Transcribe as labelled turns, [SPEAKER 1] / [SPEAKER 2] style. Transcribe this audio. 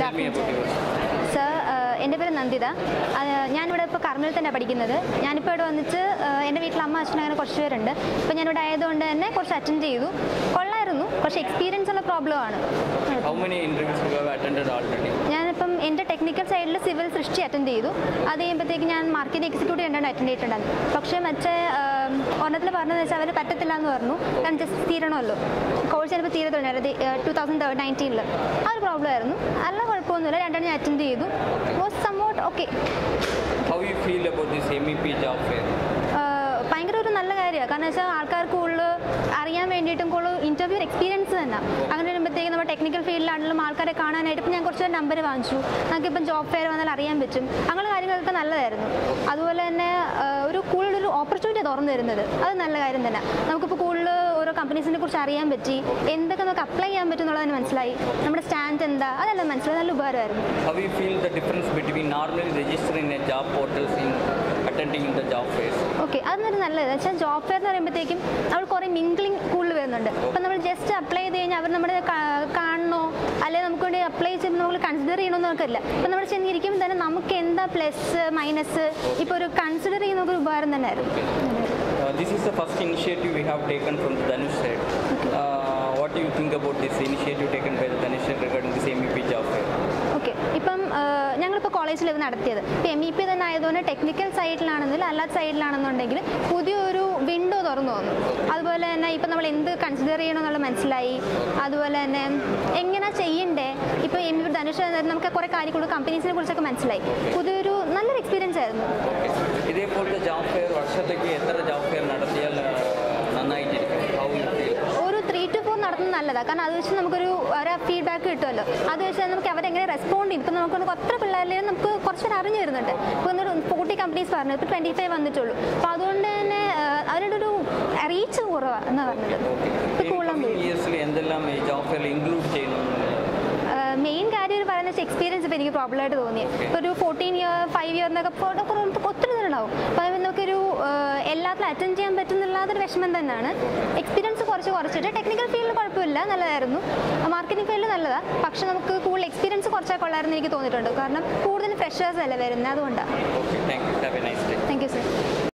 [SPEAKER 1] Tell me about yours.
[SPEAKER 2] Sir എൻ്റെ പേര് നന്ദിത ആ, ഞാനിവിടെ ഇപ്പോൾ കർണൂരിൽ തന്നെ പഠിക്കുന്നത് ഞാനിപ്പോൾ ഇവിടെ വന്നിട്ട് ആ, എൻ്റെ വീട്ടിൽ അമ്മ അച്ഛൻ അങ്ങനെ കുറച്ച് പേരുണ്ട് ഇപ്പോൾ ഞാനിവിടെ ആയതുകൊണ്ട് തന്നെ കുറച്ച് അറ്റൻഡ് ചെയ്തു കൊള്ളായിരുന്നു കുറച്ച് എക്സ്പീരിയൻസ് ഉള്ള പ്രോബ്ലം ആണ്
[SPEAKER 1] How many interviews you have attended already?
[SPEAKER 2] ഞാനിപ്പം എൻ്റെ ടെക്നിക്കൽ സൈഡിൽ സിവിൽ സൃഷ്ടി അറ്റൻഡ് ചെയ്തു അത് കഴിയുമ്പോഴത്തേക്ക് ഞാൻ മാർക്കറ്റ് എക്സിക്യൂട്ടീവ് രണ്ടെണ്ണം അറ്റൻഡ് ചെയ്തിട്ടുണ്ടായിരുന്നു പക്ഷേ മറ്റേ ഒരെണ്ണത്തിൽ പറഞ്ഞതെന്ന് വെച്ചാൽ അവർ പറ്റത്തില്ല എന്ന് പറഞ്ഞു കാരണം ജസ്റ്റ് തീരണമല്ലോ കോഴ്സ് ചിലപ്പോൾ തീരത്തുണ്ടായിരുന്നു ടു തൗസൻഡ് നയൻറ്റീനിൽ ആ ഒരു പ്രോബ്ലം ആയിരുന്നു അല്ല കുഴപ്പമൊന്നുമില്ല രണ്ടെണ്ണം ഞാൻ അറ്റൻഡ് ചെയ്തു was somewhat okay
[SPEAKER 1] How you feel about this MEP job fair?
[SPEAKER 2] ഭയങ്കര ഒരു നല്ല കാര്യമാണ് കാരണം വെച്ചാൽ ആൾക്കാർക്ക് കൂടുതൽ അറിയാൻ വേണ്ടിയിട്ടും കൂടുതൽ ഇൻ്റർവ്യൂ എക്സ്പീരിയൻസ് തന്നെ അങ്ങനെ വരുമ്പോഴത്തേക്ക് നമ്മുടെ ടെക്നിക്കൽ ഫീൽഡിലാണെങ്കിലും ആൾക്കാരെ കാണാനായിട്ട് ഇപ്പം ഞാൻ കുറച്ച് നമ്പർ വാങ്ങിച്ചു നമുക്കിപ്പം ജോബ് ഫെയർ വന്നാൽ അറിയാൻ പറ്റും അങ്ങനെ കാര്യങ്ങളൊക്കെ നല്ലതായിരുന്നു അതുപോലെ തന്നെ ആ, ഒരു കൂടുതലൊരു ഓപ്പർച്യൂണിറ്റി തുറന്നു തരുന്നത് അത് നല്ല കാര്യം തന്നെ നമുക്കിപ്പോൾ കൂടുതൽ ഓരോ കമ്പനീസിനെ കുറിച്ച് അറിയാൻ പറ്റി എന്തൊക്കെ നമുക്ക് അപ്ലൈ ചെയ്യാൻ പറ്റും എന്നുള്ളതിന് മനസ്സിലായി നമ്മുടെ സ്റ്റാൻഡ് എന്താ അതെല്ലാം മനസ്സിലായി നല്ല ഉപകാരമായിരുന്നു
[SPEAKER 1] How you feel the difference between normally registering a job portals in attending the job fairs?
[SPEAKER 2] Okay അതൊരു നല്ലത് വെച്ചാൽ ജോബ് ഫെയർ എന്ന് പറയുമ്പോഴത്തേക്കും നമ്മൾ കുറേ മിങ്കിളിങ് കൂടുതൽ വരുന്നുണ്ട് അപ്പം നമ്മൾ ജസ്റ്റ് അപ്ലൈ ചെയ്ത് കഴിഞ്ഞാൽ അവർ നമ്മുടെ കാ- കാണണോ അല്ലെങ്കിൽ നമുക്ക് വേണ്ടി അപ്ലൈ ചെയ്യുമ്പോൾ നമ്മൾ കൺസിഡർ ചെയ്യണമെന്ന് നമുക്കില്ല അപ്പം നമ്മൾ ചെന്നിരിക്കുമ്പോൾ തന്നെ നമുക്ക് എന്താ പ്ലസ് മൈനസ് ഇപ്പോൾ ഒരു കൺസിഡർ ചെയ്യുന്ന ഒരു ഉപകാരം തന്നെ ആയിരുന്നു
[SPEAKER 1] Uh, this is the first initiative we have taken from the Dhanush side. Uh, what do you think about this initiative taken by the Dhanush side regarding this MEP job fair?
[SPEAKER 2] Okay ഇപ്പം ആ, ഞങ്ങളിപ്പോൾ കോളേജിൽ ഇത് നടത്തിയത് ഇപ്പം M E P തന്നെ ആയതുകൊണ്ട് technical സൈഡിലാണെന്നില്ല അല്ലാത്ത സൈഡിലാണെന്നുണ്ടെങ്കിൽ പുതിയൊരു വിൻഡോ തുറന്നു വന്നു അതുപോലെ തന്നെ ഇപ്പം നമ്മൾ എന്ത് കൺസിഡർ ചെയ്യണമെന്നുള്ള മനസ്സിലായി അതുപോലെ തന്നെ എങ്ങനെ ചെയ്യണ്ടേ ഇപ്പോൾ എം ഇ ധനുഷ് നമുക്ക് കുറേ കാര്യങ്ങൾ കമ്പനീസിനെ കുറിച്ചൊക്കെ മനസ്സിലായി പുതിയൊരു നല്ലൊരു എക്സ്പീരിയൻസ് ആയിരുന്നു
[SPEAKER 1] ഇതേപോലത്തെ ജോബ് ഫെയർ വർഷത്തേക്ക് എത്ര ജോബ് ഫെയർ നടത്തിയാൽ uh, നന്നായിട്ടിരിക്കും ഹൗ യു ഫീൽ
[SPEAKER 2] ഒരു ത്രീ ടു ഫോർ നടത്തുന്നത് നല്ലതാണ് കാരണം അത് വെച്ച് നമുക്കൊരു ഒരു ഫീഡ്ബാക്ക് കിട്ടുമല്ലോ അത് വെച്ച് നമുക്ക് അവരെങ്ങനെ റെസ്പോണ്ട് ചെയ്യും ഇപ്പം നമുക്ക് അത്ര പിള്ളേരിലും നമുക്ക് കുറച്ച് പേര് അറിഞ്ഞു വരുന്നുണ്ട് ഇപ്പോൾ ഒരു ഫോർട്ടി കമ്പനീസ് പറഞ്ഞു ഇപ്പോൾ ട്വൻറ്റി ഫൈവ് വന്നിട്ടുള്ളൂ അപ്പോൾ അതുകൊണ്ട് തന്നെ ആ, അവരുടെ ഒരു റീച്ച് കുറവാണ് എന്നാണ് പറഞ്ഞത് ഇപ്പോൾ കൂടുതലും
[SPEAKER 1] ഇയേഴ്സിൽ എന്തെല്ലാം ഈ ജോബ് ഫെയർ ഇൻക്ലൂഡ് ചെയ്യുന്നു
[SPEAKER 2] മെയിൻ കാര്യം ഒരു പറയുന്ന എക്സ്പീരിയൻസ് ഇപ്പോൾ എനിക്ക് പ്രോബ്ലം ആയിട്ട് തോന്നി ഇപ്പോൾ ഒരു ഫോർട്ടീൻ ഇയർ ഫൈവ് ഇയർ എന്നൊക്കെ ഇപ്പോൾ കുറേ ഒത്തിരി ഉണ്ടാവും അപ്പോൾ അത് നമുക്കൊരു ആ, എല്ലാത്തിലും അറ്റൻഡ് ചെയ്യാൻ പറ്റുന്നില്ലാത്തൊരു വിഷമം തന്നെയാണ് എക്സ്പീരിയൻസ് കുറച്ച് കുറച്ചിട്ട് ടെക്നിക്കൽ ഫീൽഡിൽ കുഴപ്പമില്ല നല്ലതായിരുന്നു മാർക്കറ്റിംഗ് ഫീൽഡ് നല്ലതാണ് പക്ഷെ നമുക്ക് കൂടുതൽ എക്സ്പീരിയൻസ് കുറച്ചാൽ കൊള്ളായിരുന്നു എനിക്ക് തോന്നിയിട്ടുണ്ട് കാരണം കൂടുതൽ ഫ്രഷേഴ്സ് അല്ലേ വരുന്നത് അതുകൊണ്ടാണ്
[SPEAKER 1] okay thank you have a nice day
[SPEAKER 2] thank you sir